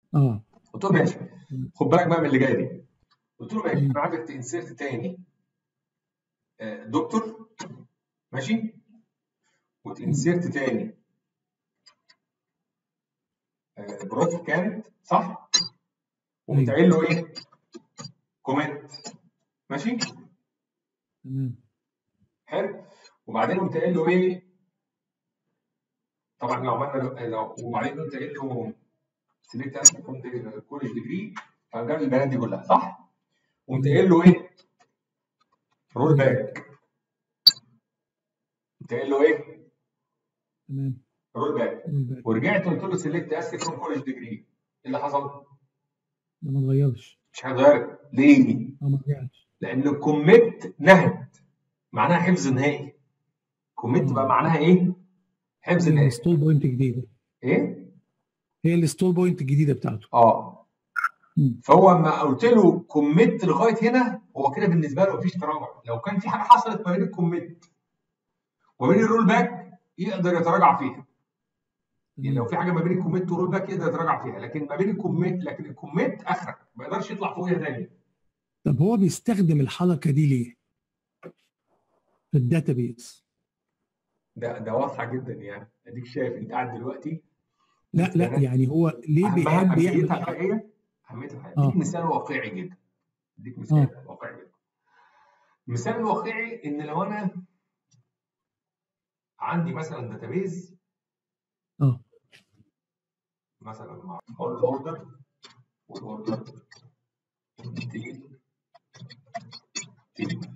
اه قلت له ماشي خد بالك بقى من اللي جايه دي قلت له ماشي انا عايزك تنسرت تاني آه، دكتور ماشي وتنسرت تاني آه، بروف كانت صح وقمت قايل له ايه كومنت ماشي تمام حلو وبعدين قمت قايل له ايه طبعا لو عملنا لو وبعدين قمت قايل له سيلكت اس كنت كولج ديجري فجاب لي البيانات دي كلها صح؟ قمت قايل له ايه؟ رول باك قمت قايل له ايه؟ تمام رول باك الباقي. ورجعت قلت له سيلكت اس فروم كولج ديجري ايه اللي حصل؟ ده ما اتغيرش مش هيتغير ليه؟ اه ما رجعش لان الكوميت نهت معناها حفظ نهائي كوميت بقى معناها ايه؟ حفظ هي نهائي الستول بوينت جديده ايه؟ هي الستول بوينت الجديده بتاعته اه مم. فهو لما قلت له كوميت لغايه هنا هو كده بالنسبه له مفيش تراجع لو كان في حاجه حصلت ما بين الكوميت وما بين الرول باك يقدر يتراجع فيها يعني لو في حاجه ما بين الكوميت والرول باك يقدر يتراجع فيها لكن ما بين الكوميت لكن الكوميت اخرك ما يقدرش يطلع فوقيها تاني طب هو بيستخدم الحركه دي ليه؟ في الداتابيز ده ده واضحه جدا يعني اديك شايف انت قاعد دلوقتي لا لا يعني هو ليه أهمها- بيحب يعمل اهميتها حركة؟ الحقيقيه اهميتها الحقيقيه آه. اديك مثال واقعي جدا اديك مثال واقعي جدا المثال الواقعي ان لو انا عندي مثلا داتابيز اه مثلا مع الاوردر والاوردر تيجي تيجي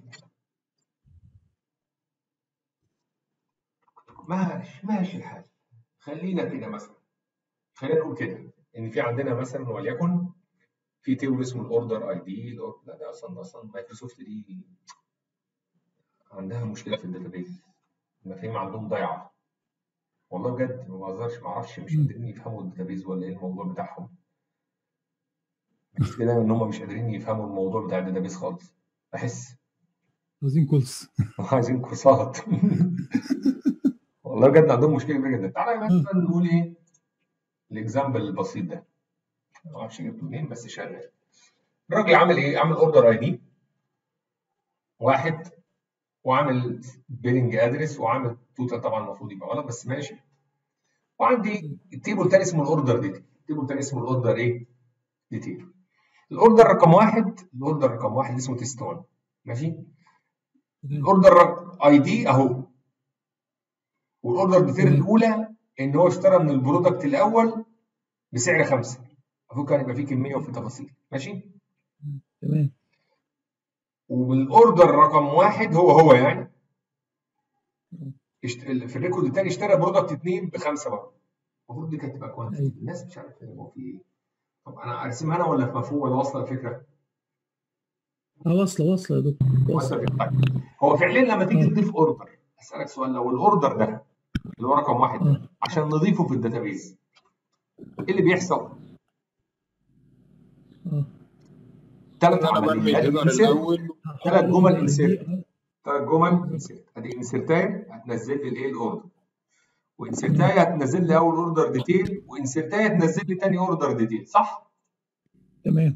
ماشي ماشي الحال خلينا كده مثلا خلينا نقول كده ان في عندنا مثلا وليكن في تيبل اسمه الاوردر اي دي لا ده اصلا اصلا مايكروسوفت دي عندها مشكله في الداتابيز المفاهيم عندهم ضايعه والله بجد ما بهزرش ما اعرفش مش مم. قادرين يفهموا الداتابيز ولا ايه الموضوع بتاعهم بحس كده ان هم مش قادرين يفهموا الموضوع بتاع الداتابيز خالص بحس عايزين كورس عايزين كورسات والله بجد عندهم مشكله كبيره جدا تعالى مثلا نقول ايه الاكزامبل البسيط ده ما اعرفش جبته منين بس شغال الراجل عامل ايه عامل اوردر اي دي واحد وعامل بيلنج ادرس وعامل توتال طبعا المفروض يبقى غلط بس ماشي وعندي التيبل تاني اسمه الاوردر ديتيل التيبل تاني اسمه الاوردر ايه ديتيل الاوردر رقم واحد الاوردر رقم واحد اسمه تيست 1 ماشي الاوردر اي دي اهو والاوردر ديتيل تمام. الاولى ان هو اشترى من البرودكت الاول بسعر خمسه المفروض كان يبقى فيه كميه وفيه تفاصيل ماشي تمام والاوردر رقم واحد هو هو يعني اشت... في الريكورد الثاني اشترى برودكت اثنين بخمسه برضه المفروض دي كانت تبقى كوانتيتي أيوة. الناس مش عارفه هو في ايه طب انا ارسمها انا ولا في مفهوم ولا واصله الفكره؟ اه واصله واصله يا دكتور واصله واصله الفكره طيب هو فعليا لما تيجي آه. تضيف اوردر اسالك سؤال لو الاوردر ده اللي هو رقم واحد ده آه. عشان نضيفه في الداتابيز ايه اللي بيحصل؟ اه ثلاث انا برمي عمليات الهيدر انسert الاول ثلاث جمل آه. انسيرت آه. ثلاث جمل انسيرت ادي انسيرتايه هتنزل لي الايه الاوردر وانسيرتايه هتنزل لي اول اوردر ديتيل وانسيرتايه هتنزل لي ثاني اوردر ديتيل صح؟ تمام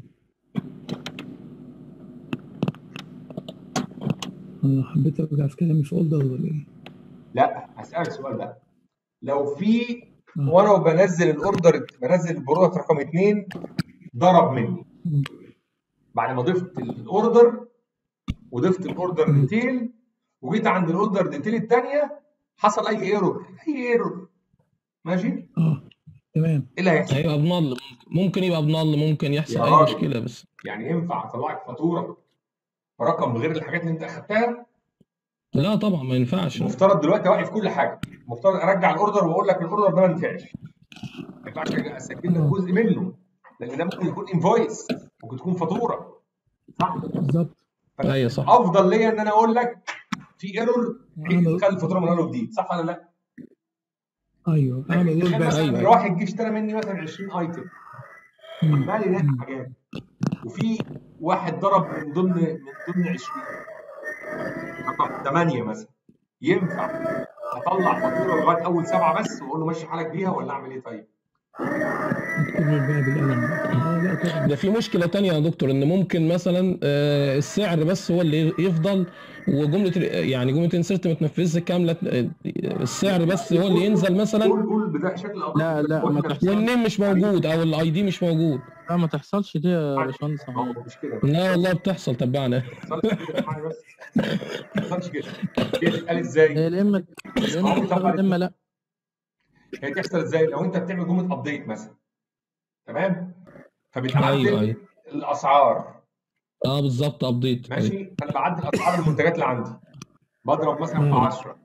انا حبيت ارجع في كلامي في اوردر ولا ايه؟ لا هسألك سؤال بقى لو في آه. وانا بنزل الاوردر بنزل البرودكت رقم اثنين ضرب مني مم. بعد ما ضفت الاوردر وضفت الاوردر مم. ديتيل وجيت عند الاوردر ديتيل الثانيه حصل اي ايرور اي ايرور ماشي ايه اه تمام اللي هيحصل؟ هيبقى بنل ممكن يبقى بنل ممكن يحصل يا اي راجل. مشكله بس يعني ينفع اطلع لك فاتوره رقم غير الحاجات اللي انت اخدتها لا طبعا ما ينفعش المفترض دلوقتي اوقف كل حاجه المفترض ارجع الاوردر واقول لك الاوردر ده ما ينفعش ما ينفعش اسجل لك جزء منه لان ده ممكن يكون انفويس ممكن تكون فاتوره صح بالظبط ايوه صح افضل ليا ان انا اقول لك في ايرور اعمل خلي الفاتوره من اول وجديد صح ولا لا؟ ايوه اعمل لكن رول تخيل باك مثلا أيوة. لو واحد جه اشترى مني مثلا 20 ايتم مم. بالي هناك مم. حاجات وفي واحد ضرب من ضمن من ضمن 20 رقم 8 مثلا ينفع اطلع فاتوره لغايه اول سبعه بس واقول له مشي حالك بيها ولا اعمل ايه طيب؟ اكتب له الباقي بالقلم اه لا طبعا ده في مشكلة تانية يا دكتور ان ممكن مثلا آه، السعر بس هو اللي يفضل وجملة ال- يعني جملة انسرت ما تنفذش كاملة آه، السعر بس هو اللي ينزل مثلا قول قول بدا شكل أدق. لا لا ما وإحنا- تحصلش والنيم مش موجود او الاي دي مش موجود لا ما تحصلش دي يا باشمهندس ما هو أحمد. مش كده لا والله بتحصل تبعنا ما تحصلش كده معايا بس ما تحصلش كده هي تتقال ازاي؟ هي الإما الإما تشتغل الإما لا هي تحصل ازاي؟ لو انت بتعمل جمله ابديت مثلا تمام؟ ايوه فبتعدل ايوه الاسعار اه بالظبط ابديت ماشي فانا بعدل اسعار المنتجات اللي عندي بضرب مثلا في مم. 10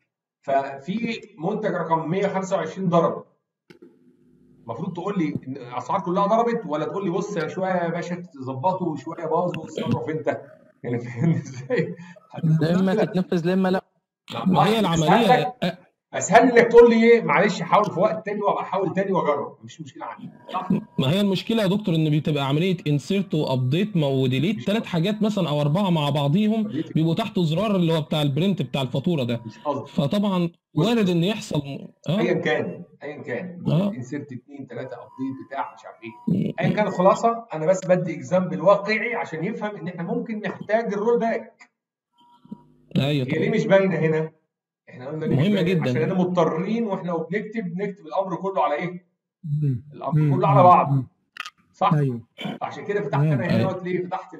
ففي منتج رقم 125 ضرب المفروض تقول لي ان الاسعار كلها ضربت ولا تقول لي بص يا شويه يا باشا تظبطه وشويه باظ وتصرف انت يعني فاهمني ازاي؟ لا إما تتنفذ لا إما لا ما هي العملية آه، اسهل انك تقول لي ايه معلش حاول في وقت تاني وابقى احاول تاني واجرب مش مشكله عندي صح؟ ما هي المشكلة يا دكتور ان بتبقى عملية انسيرت وابديت وديليت ثلاث حاجات مثلا او اربعة مع بعضيهم بيبقوا تحت زرار اللي هو بتاع البرنت بتاع الفاتورة ده مش قصدي فطبعا وارد ان يحصل اه ايا كان ايا كان آه. انسرت اثنين ثلاثه ابديت بتاع مش عارف ايه ايا كان الخلاصه انا بس بدي اكزامبل واقعي عشان يفهم ان احنا ممكن نحتاج الرول باك ايوه هي ليه طبعا مش باينه هنا؟ احنا قلنا ليه مش مهمة باينة؟ جدا. عشان احنا مضطرين واحنا وبنكتب نكتب الامر كله على ايه؟ مم. الامر مم. كله على بعض مم. صح؟ ايوه عشان كده فتحت تمام. انا هنا أيوة. قلت ليه فتحت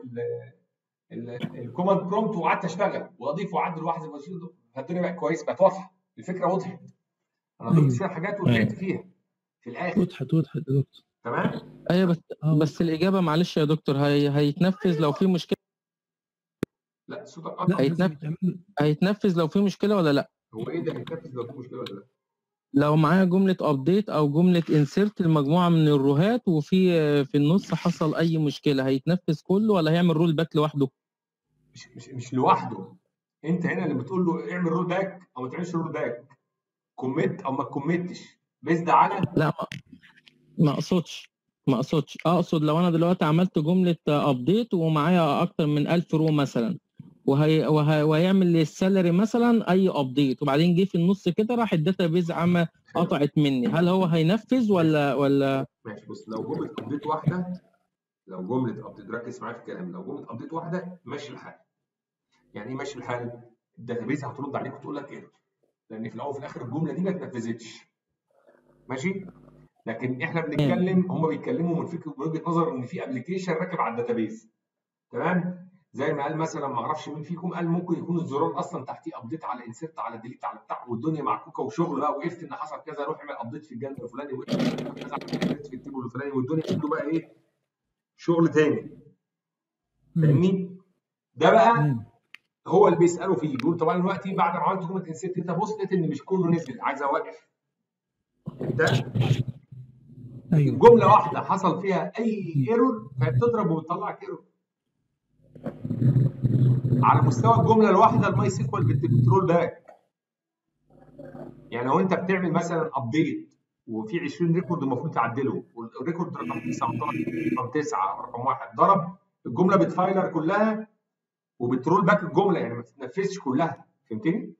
الكوماند برومبت وقعدت اشتغل واضيف واعدل واحذف واشيل فالدنيا بقت كويس بقت واضحه الفكره وضحت انا ضفت أيوة. شويه حاجات ورجعت أيوة. فيها في الاخر وضحت وضحت يا دكتور تمام؟ أيوة بس اه بس الإجابة معلش يا دكتور هي هيتنفذ لو في مشكلة لا صوتك لا قطع لازم هيتنفذ. يتعمل هيتنفذ لو في مشكلة ولا لا هو ايه ده هيتنفذ لو في مشكله ولا لا؟ لو معايا جملة ابديت او جملة انسيرت المجموعة من الروهات وفي في النص حصل اي مشكلة هيتنفذ كله ولا هيعمل رول باك لوحده مش مش مش لوحده انت هنا اللي بتقول له اعمل رول باك او ما تعملش رول باك كوميت او ما تكوميتش بيز ده على لا ما- ما اقصدش ما اقصدش اقصد لو انا دلوقتي عملت جملة ابديت ومعايا اكتر من 1000 رو مثلا وهي وهي وهيعمل للسالري مثلا اي ابديت وبعدين جه في النص كده راح الداتابيز عم قطعت مني هل هو هينفذ ولا ولا ماشي بص لو جمله ابديت واحده لو جمله ابديت ركز معايا في الكلام لو جمله ابديت واحده ماشي الحال يعني ايه ماشي الحال؟ الداتابيز هترد عليك وتقول لك ايه؟ لان في الاول وفي الاخر الجمله دي ما اتنفذتش ماشي؟ لكن احنا بنتكلم هم بيتكلموا من فكره من وجهه نظر ان في ابلكيشن راكب على الداتابيز تمام؟ زي ما قال مثلا ما اعرفش مين فيكم قال ممكن يكون الزرار اصلا تحتيه ابديت على انسرت على ديليت على بتاع والدنيا معكوكه وشغل بقى وقفت ان حصل كذا روح اعمل ابديت في الجنب الفلاني وقفت كذا عملت في التيبل الفلاني والدنيا عنده بقى ايه شغل تاني مم. فاهمني؟ ده بقى تمام هو اللي بيسالوا فيه بيقول طبعا دلوقتي بعد ما عملت جمله انسرت انت بص لقيت ان مش كله نزل عايز اوقف انت ايوه جمله واحده حصل فيها اي ايرور فبتضرب وبتطلعك ايرور على مستوى الجمله الواحده الماي سيكوال بترول باك يعني لو انت بتعمل مثلا ابديت وفي 20 ريكورد المفروض تعدله والريكورد رقم 19 رقم 9 رقم 1 ضرب الجمله بتفايلر كلها وبترول باك الجمله يعني ما تتنفذش كلها فهمتني؟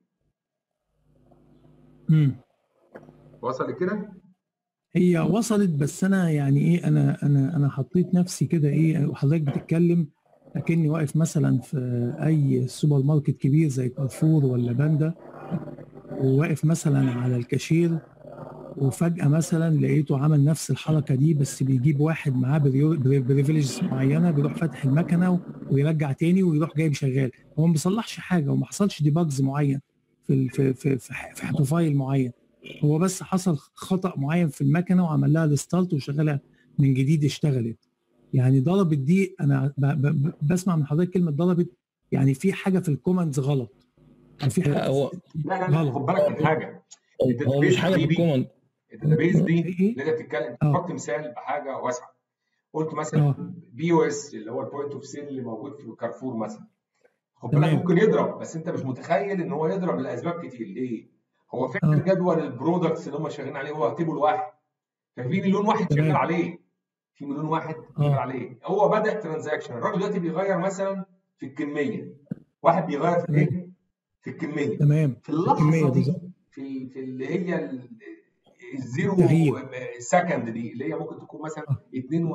مم. وصل لكده؟ هي وصلت بس انا يعني ايه انا انا انا حطيت نفسي كده ايه وحضرتك بتتكلم اكني واقف مثلا في اي سوبر ماركت كبير زي كارفور ولا باندا وواقف مثلا على الكاشير وفجأة مثلا لقيته عمل نفس الحركة دي بس بيجيب واحد معاه بريفيليجز معينة بيروح فاتح المكنة ويرجع تاني ويروح جاي شغال هو ما بيصلحش حاجة وما حصلش ديباجز معين في ال- في في في, في بروفايل معين هو بس حصل خطأ معين في المكنة وعمل لها ريستارت وشغلها من جديد اشتغلت يعني ضربت دي انا ب ب بسمع من حضرتك كلمة ضربت يعني في حاجة في الكوماندز غلط او في لا حاجة هو لا لا لا غلط. خد بالك من حاجه هو مش حاجه في الكوماند الداتابيز دي إيه؟ اللي انت بتتكلم آه. حط مثال بحاجه واسعه قلت مثلا اه بي او اس اللي هو البوينت اوف سيل اللي موجود في كارفور مثلا خد بالك تمام. ممكن يضرب بس انت مش متخيل ان هو يضرب لاسباب كتير ليه؟ هو فاكر آه. جدول البرودكتس اللي هم شغالين عليه هو تيبل واحد ففي مليون واحد تمام. شغال عليه في مليون واحد آه. شغال عليه هو بدا ترانزاكشن الراجل دلوقتي بيغير مثلا في الكميه واحد بيغير في ايه؟ في الكميه تمام في اللحظه الكمية دي بالظبط. في في اللي هي ال- الزيرو تغيير. سكند دي اللي هي ممكن تكون مثلا آه.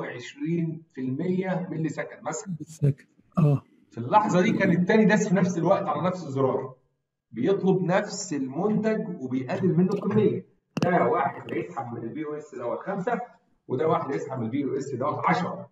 22% ملي سكند مثلا بالذات. اه في اللحظه دي كان التاني داس في نفس الوقت على نفس الزرار بيطلب نفس المنتج وبيقلل منه كميه ده واحد هيسحب من البي او اس دوت خمسه وده واحد هيسحب من البي او اس دوت 10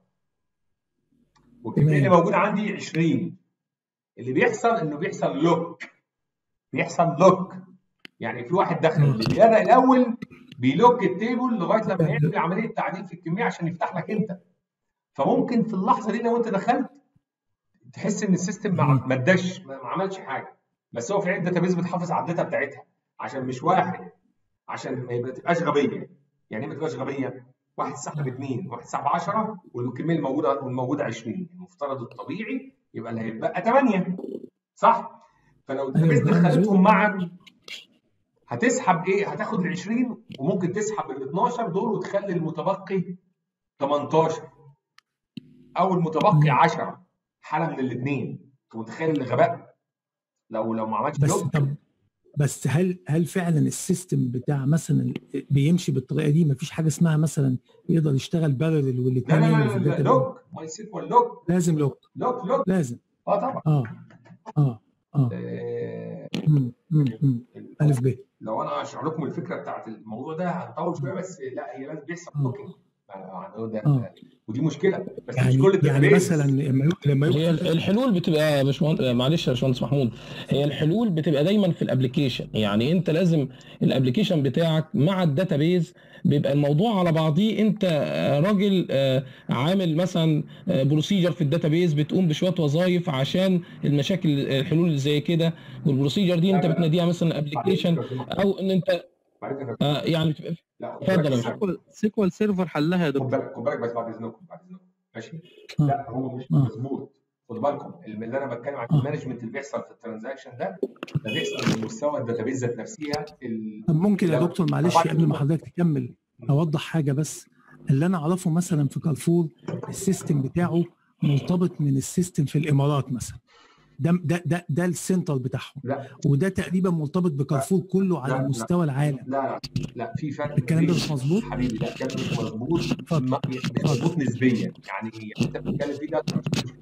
والكميه اللي تمام. موجوده عندي 20 اللي بيحصل انه بيحصل لوك بيحصل لوك يعني في واحد دخل آه. اللي بيبدا الاول بيلوك التيبل لغايه لما يعمل عمليه تعديل في الكميه عشان يفتح لك انت فممكن في اللحظه دي لو انت دخلت تحس ان السيستم ما مم. ما اداش ما ما عملش حاجه بس هو في عده داتابيز بتحافظ على الداتا بتاعتها عشان مش واحد عشان ما يبقى- تبقاش غبيه يعني ايه ما تبقاش غبيه؟ واحد سحب اثنين واحد سحب 10 والكميه الموجوده والموجوده 20 المفترض الطبيعي يبقى اللي هيتبقى 8 صح؟ فلو الداتابيز أيوة، مظبوط. دخلتهم معا هتسحب ايه؟ هتاخد ال 20 وممكن تسحب ال 12 دول وتخلي المتبقي 18 او المتبقي مم. 10 حاله من الاثنين انت متخيل الغباء لو لو ما عملتش بس لوك طب بس هل هل فعلا السيستم بتاع مثلا بيمشي بالطريقه دي مفيش حاجه اسمها مثلا يقدر يشتغل بارل لا والاثنين لا يعملوا لا, في لا, لا الداتا لوك ماي سيكوال لوك لازم لوك لوك لوك لازم اه طبعا اه اه اه آه، مم. مم. مم. الف ب لو انا اشرح لكم الفكره بتاعت الموضوع ده هنطول شويه بس لا هي لازم بيحصل آه. لوكينج آه، ده آه. ودي مشكله بس مش يعني كل يعني الداتابيز مثلا لما لما هي يدخل الحلول بتبقى مش مهند... معلش يا باشمهندس محمود هي الحلول بتبقى دايما في الابلكيشن يعني انت لازم الابلكيشن بتاعك مع الداتابيز بيبقى الموضوع على بعضيه انت آه، راجل آه، عامل مثلا بروسيجر في الداتابيز بتقوم بشويه وظائف عشان المشاكل الحلول اللي زي كده والبروسيجر دي انت لا، لا. بتناديها مثلا ابلكيشن او ان انت بعد اذنك آه، يعني بتبقى لا خد اتفضل بالك يا بس- باشا. سيكوال سيكوال سيرفر حلها يا خد دكتور بالك خد بالك بس بعد اذنكم بعد اذنكم ماشي آه. لا هو مش آه. مظبوط خدوا بالكم اللي انا بتكلم عن آه. المانجمنت اللي بيحصل في الترانزاكشن ده ده بيحصل من مستوى الداتابيز ذات نفسها ال- طب ممكن يا لا. دكتور معلش طبعاً. قبل ما حضرتك تكمل اوضح حاجه بس اللي انا اعرفه مثلا في كارفور السيستم بتاعه مرتبط من السيستم في الامارات مثلا ده ده ده, ده السنتر بتاعهم لا وده تقريبا مرتبط بكارفور كله لا، على لا. مستوى العالم لا لا لا في فرق الكلام ده كبير. مش مظبوط؟ حبيبي لا الكلام ده مش مظبوط اتفضل. ما- مش مظبوط نسبيا يعني يعني انت بتتكلم فيه ده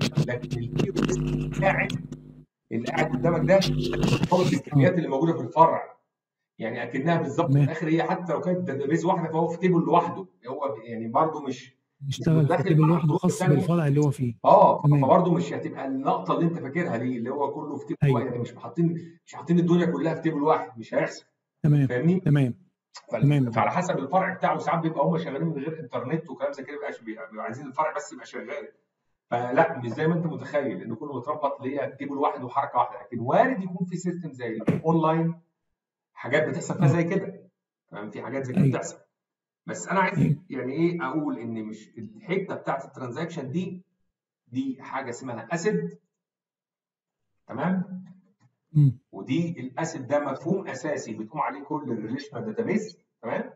لكن البي قاعد اللي قاعد قدامك ده مرتبط بالكميات اللي موجوده في الفرع يعني اكنها بالظبط في تمام. الاخر هي حتى لو كانت داتابيز واحده فهو في تيبل لوحده هو يعني برضه مش بيشتغل في داخل تيبل مع لوحده الجزء خاص الثاني. بالفرع اللي هو فيه اه تمام. فبرضه مش هتبقى اللقطه اللي انت فاكرها دي اللي هو كله في تيبل أيوة. واحد يعني مش حاطين مش حاطين الدنيا كلها في تيبل واحد مش هيحصل تمام فاهمني؟ تمام فال- تمام. فعلى حسب الفرع بتاعه ساعات بيبقى هم شغالين من غير انترنت وكلام زي كده بيبقاش بيبقوا عايزين الفرع بس يبقى شغال فلا مش زي ما انت متخيل ان كله متربط اللي هي تيبل واحد وحركه واحده لكن وارد يكون في سيستم زي الاونلاين حاجات بتحصل فيها زي كده تمام في حاجات زي كده أيوة. بتحصل بس انا عايز أيوة. يعني ايه اقول ان مش الحته بتاعت الترانزاكشن دي دي حاجه اسمها اسيد تمام مم. ودي الاسيد ده مفهوم اساسي بتقوم عليه كل الريليشنال داتابيز تمام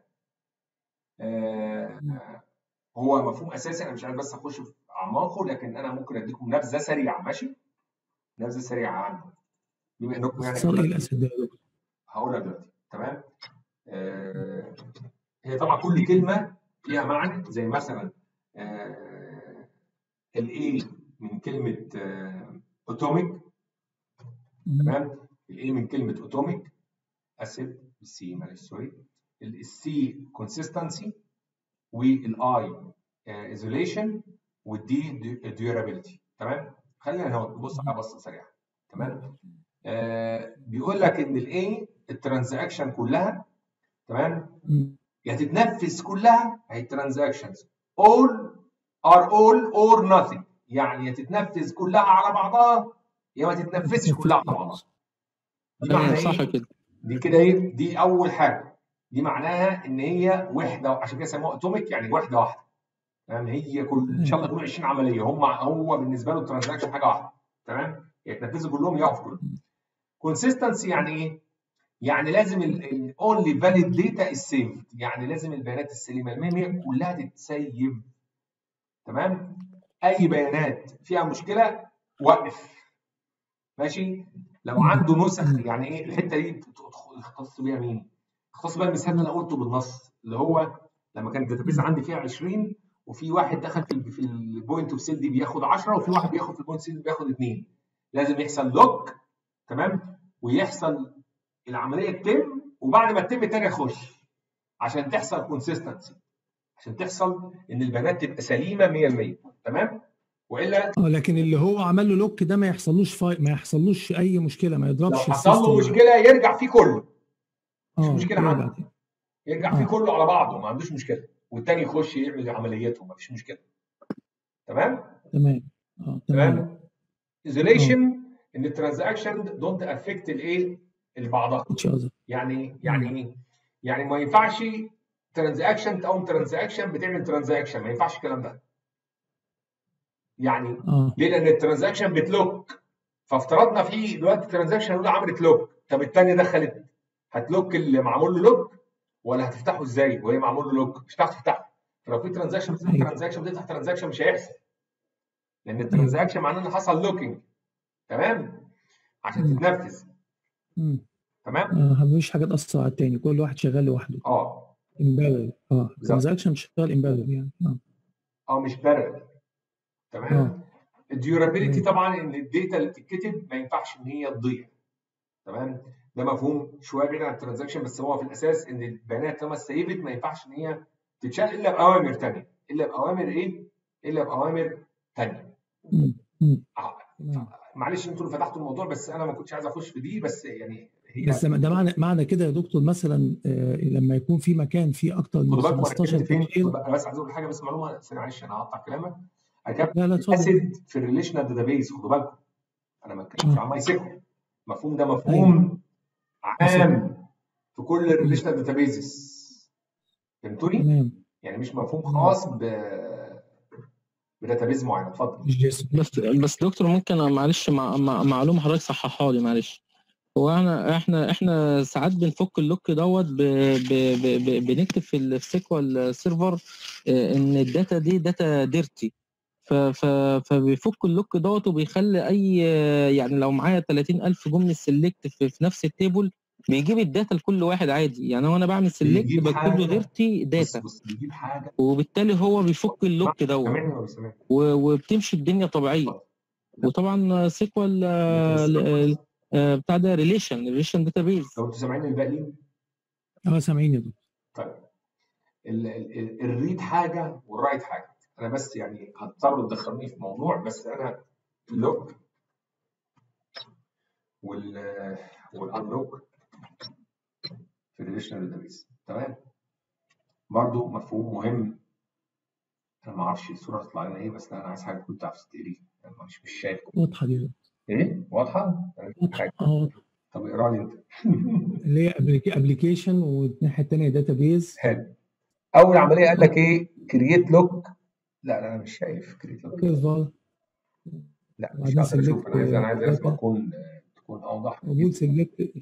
آه هو مفهوم اساسي انا مش عايز بس اخش في اعماقه لكن انا ممكن اديكم نبذه سريعه ماشي نبذه سريعه عنه بما انكم يعني اختصار ايه الاسد ده يا دكتور؟ هقولها دلوقتي تمام آه هي طبعا كل كلمه فيها معنى زي مثلا آه الاي من كلمه اوتوميك مم. تمام الاي من كلمه اوتوميك اسيد السي معلش سوري السي كونسيستنسي والاي ايزوليشن والدي ديورابيلتي تمام خلينا نبص على بصه سريعه تمام آه بيقول لك ان الاي الترانزاكشن كلها تمام مم. يا تتنفذ كلها هي الترانزاكشنز all are all or nothing يعني يا تتنفذ كلها على بعضها يا ما تتنفذش كلها على بعضها دي معناها تمام صح ايه؟ كده دي كده ايه؟ دي اول حاجه دي معناها ان هي وحده عشان كده سموها اتوميك يعني وحده واحده تمام هي كل ان شاء الله يكونوا 20 عمليه هم هو بالنسبه له الترانزاكشن حاجه واحده تمام يتنفذوا كلهم يقفوا كلهم كونسيستنسي يعني ايه؟ يعني لازم الاونلي فاليد داتا السيفد يعني لازم البيانات السليمه المهمه كلها تتسيف تمام اي بيانات فيها مشكله وقف ماشي لو عنده نسخ يعني ايه الحته دي تختص بيها مين؟ تختص بيها المثال اللي انا قلته بالنص اللي هو لما كان الداتابيز عندي فيها 20 وفي واحد دخل في في البوينت اوف سيل دي بياخد 10 وفي واحد بياخد في البوينت سيل بياخد 2 لازم يحصل لوك تمام ويحصل العمليه تتم وبعد ما تتم التاني يخش عشان تحصل كونسيستنسي عشان تحصل ان البيانات تبقى سليمه 100% تمام والا اه لكن اللي هو عمل له لوك ده ما يحصلوش فاي... ما يحصلوش اي مشكله ما لو يضربش حصل له السيستم مشكله يرجع فيه كله مش اه مشكله يرجع عنده تاني. يرجع فيه آه. كله على بعضه ما عندوش مشكله والتاني يخش يعمل عمليته ما فيش مشكله تمام تمام اه تمام تمام ايزوليشن ان الترانزاكشن دونت افكت الايه البعضها اتش اذر يعني يعني ايه يعني ما ينفعش ترانزاكشن تقوم ترانزاكشن بتعمل ترانزاكشن ما ينفعش الكلام ده يعني اه ليه لان الترانزاكشن بتلوك فافترضنا في دلوقتي الترانزاكشن الاولى عملت لوك طب الثانيه دخلت هتلوك اللي معمول له لوك ولا هتفتحه ازاي وهي معمول له لوك مش هتعرف تفتحه فلو في ترانزاكشن بتفتح أيوة. ترانزاكشن بتفتح ترانزاكشن مش هيحصل لان الترانزاكشن معناه ان حصل لوكينج تمام عشان مم. تتنفذ مم. تمام آه مفيش حاجه تاثر على التاني كل واحد شغال لوحده اه امبارل اه بالظبط. ترانزاكشن شغال امبارل يعني اه اه مش بارل تمام اه الديورابيلتي تمام. طبعا ان الداتا اللي بتتكتب ما ينفعش ان هي تضيع تمام ده مفهوم شويه بعيد عن الترانزاكشن بس هو في الاساس ان البيانات لما سيفت ما ينفعش ان هي تتشال الا باوامر ثانيه الا باوامر ايه؟ الا باوامر ثانيه مم. مم. تمام معلش انتوا اللي فتحتوا الموضوع بس انا ما كنتش عايز اخش في دي بس يعني هي بس ده معنى معنى كده يا دكتور مثلا آه لما يكون في مكان فيه اكتر من خدوا بالكم انا 15 اتكلمت فين كاشير انا بس عايز اقول حاجه بس معلومه بس معلش انا هقطع كلامك انا كتبت لا لا اتفضل اسيد في الريليشنال داتابيز خدوا بالكم انا ما اتكلمتش آه. عن ماي سيكول المفهوم ده مفهوم عام في كل الريليشنال داتابيزز فهمتوني؟ تمام يعني مش مفهوم خاص ب بداتابيز معين اتفضل مش جسم بس بس دكتور ممكن معلش مع مع معلومه حضرتك صححها لي معلش هو احنا احنا احنا ساعات بنفك اللوك دوت ب ب ب ب بنكتب في السيكوال سيرفر آه، ان الداتا دي داتا ديرتي ف ف فبيفك اللوك دوت وبيخلي اي آه، يعني لو معايا 30000 جمله سيلكت في, في نفس التيبل بيجيب الداتا لكل واحد عادي يعني وانا بعمل سيلكت بيجيب بكتب حاجة. له ديرتي بص داتا بص بيجيب حاجه وبالتالي هو بيفك اللوك دوت سامعني ولا مش سامعني؟ و- وبتمشي الدنيا طبيعيه وطبعا سيكوال بتاع ده ريليشن ريليشن داتابيز لو انتوا سامعين الباقيين اه سامعين يا دكتور طيب ال- ال- ال- الريد حاجه والرايت حاجه انا بس يعني هتضطروا تدخلوني في موضوع بس انا اللوك وال والانلوك في الريليشنال داتابيز تمام برضو مفهوم مهم انا ما اعرفش الصوره تطلع لنا ايه بس انا عايز حاجه كنت تعرف تقري انا مش مش شايف واضحه دي ايه واضحه؟ أنا مش شايف حاجه اه واضحة. طب اقرا لي انت اللي هي ابلكيشن والناحيه الثانيه داتا بيز حلو اول عمليه قال لك ايه كرييت لوك لا لا انا مش شايف كرييت لوك لا مش وبعدين هقدر اشوف select انا عايز انا عايز لازم data. اكون تكون اوضح موجود سيلكت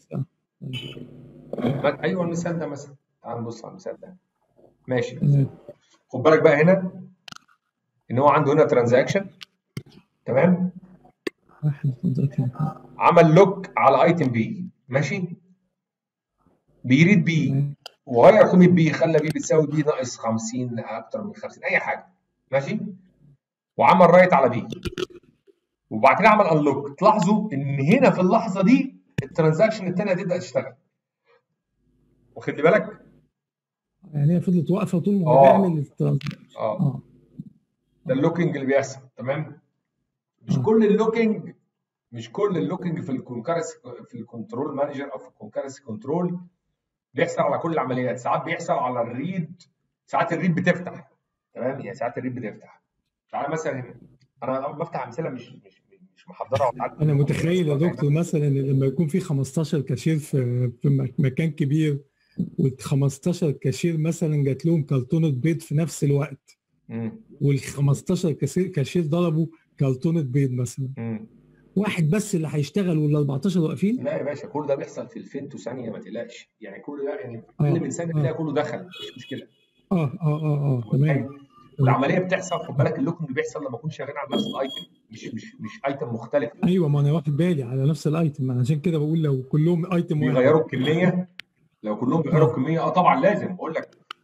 ما- ايوه المثال ده مثلا تعال نبص على المثال ده ماشي تمام خد بالك بقى هنا ان هو عنده هنا ترانزاكشن تمام واحد transaction. عمل لوك على ايتم بي ماشي بيريد بي تمام. وغير قيمه بي خلى بي بتساوي بي ناقص 50 اكتر من 50 اي حاجه ماشي وعمل رايت على بي وبعد كده عمل انلوك تلاحظوا ان هنا في اللحظه دي الترانزاكشن الثانيه هتبدا تشتغل واخد لي بالك؟ يعني هي فضلت واقفه طول ما آه. هو بيعمل الترانزاكشن اه اه ده اللوكينج اللي بيحصل تمام مش آه. كل اللوكينج مش كل اللوكينج في الكونكرس في الكنترول مانجر او في الكونكرس كنترول بيحصل على كل العمليات ساعات بيحصل على الريد ساعات الريد بتفتح تمام يعني ساعات الريد بتفتح تعالى مثلا هنا انا بفتح امثله مش مش مش محضرها وبتعدي انا متخيل يا دكتور مثلا ان لما يكون في 15 كاشير في في مك- مكان كبير وال 15 كاشير مثلا جات لهم كرتونه بيض في نفس الوقت مم. وال 15 كاشير كاشير ضربوا كرتونه بيض مثلا مم. واحد بس اللي هيشتغل وال 14 واقفين لا يا باشا كل ده بيحصل في الفينتو ثانيه ما تقلقش يعني كل ده يعني آه. اقل من ثانيه آه. تلاقي كله دخل مش مشكله اه اه اه اه تمام والعمليه بتحصل خد بالك اللوكينج بيحصل لما اكون شغال على نفس الايتم مش مش مش ايتم مختلف ايوه ما انا واخد بالي على نفس الايتم أنا عشان كده بقول لو كلهم ايتم واحد بيغيروا الكميه لو كلهم بيغيروا الكميه اه طبعا لازم بقول لك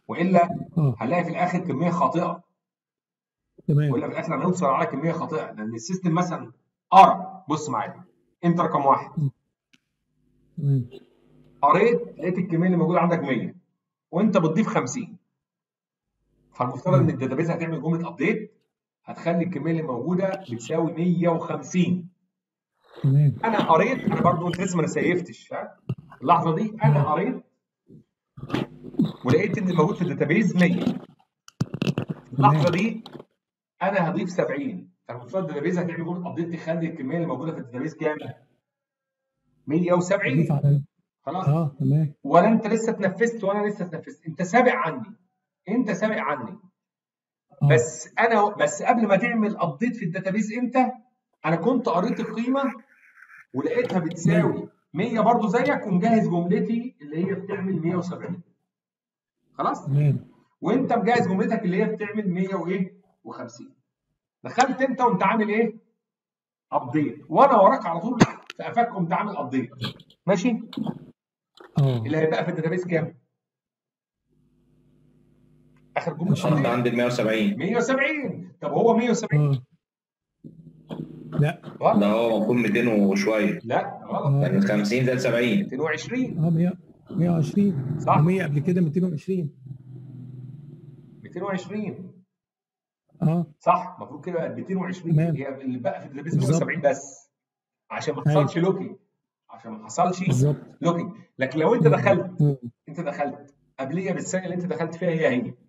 والا اه هنلاقي في الاخر كميه خاطئه تمام والا في الاخر هنوصل على كميه خاطئه لان السيستم مثلا قرا بص معايا انت رقم واحد تمام قريت لقيت الكميه اللي موجوده عندك 100 وانت بتضيف 50 فالمفترض ان مم. الداتابيز هتعمل جمله ابديت هتخلي الكميه اللي موجوده بتساوي 150 تمام انا قريت انا برضو انت لسه ما سيفتش ها اللحظه دي انا قريت ولقيت ان الموجود في الداتابيز 100 اللحظه دي انا هضيف 70 فالمفترض الداتابيز هتعمل جمله ابديت تخلي الكميه اللي موجوده في الداتابيز كام؟ 170 اضيف على خلاص اه تمام ولا انت لسه اتنفست وانا لسه اتنفست انت سابق عني انت سابق عني اه بس انا بس قبل ما تعمل ابديت في الداتابيز انت انا كنت قريت القيمه ولقيتها بتساوي 100 برضو زيك ومجهز جملتي اللي هي بتعمل 170 خلاص تمام وانت مجهز جملتك اللي هي بتعمل 100 وايه و50 دخلت انت وانت عامل ايه ابديت وانا وراك على طول في قفاك قمت عامل ابديت ماشي اه اللي هيبقى في الداتابيز كام اخر جمله عشان update. عند ال 170 170 طب هو 170 اه لا غلط ده هو المفروض 200 وشويه لا غلط اه يعني 50 زائد 70 220 اه 100 120 صح. و100 قبل كده 220 220 اه صح المفروض كده بقت 220 تمام. هي اللي بقى في الداتابيز بالظبط. 170 بس عشان ما أيوة. حصلش لوكينج عشان ما حصلش بالظبط لوكينج لكن لو انت دخلت مم. انت دخلت قبليه بالثانيه اللي انت دخلت فيها هي هي